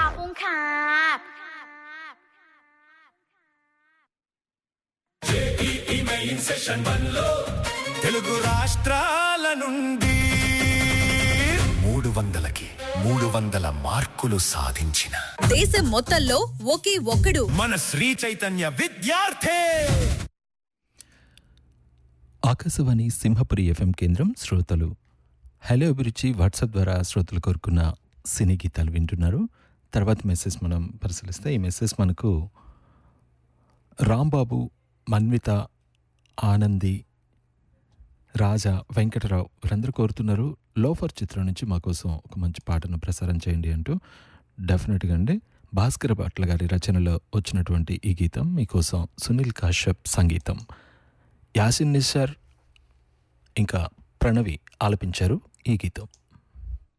อบคุณค่ะ తెలుగు రాష్ట్రాల నుండి మూడు వందలకి మూడు వందల మార్కులు సాధించిన దేశం మొత్తంలో ఒకే ఒక్కడు మన శ్రీ చైతన్య విద్యార్థి ఆకాశవాణి సింహపురి ఎఫ్ఎం కేంద్రం శ్రోతలు హలో అభిరుచి వాట్సాప్ ద్వారా శ్రోతలు కోరుకున్న సినీ గీతాలు వింటున్నారు తర్వాత మెసేజ్ మనం పరిశీలిస్తే ఈ మెసేజ్ మనకు రాంబాబు మన్విత ఆనంది రాజా వెంకటరావు వీరందరూ కోరుతున్నారు లోఫర్ చిత్రం నుంచి మా కోసం ఒక మంచి పాటను ప్రసారం చేయండి అంటూ డెఫినెట్గా అండి భాస్కర భట్ల గారి రచనలో వచ్చినటువంటి ఈ గీతం మీకోసం సునీల్ కాశ్యప్ సంగీతం యాసిన్ నిసార్ ఇంకా ప్రణవి ఆలపించారు ఈ గీతం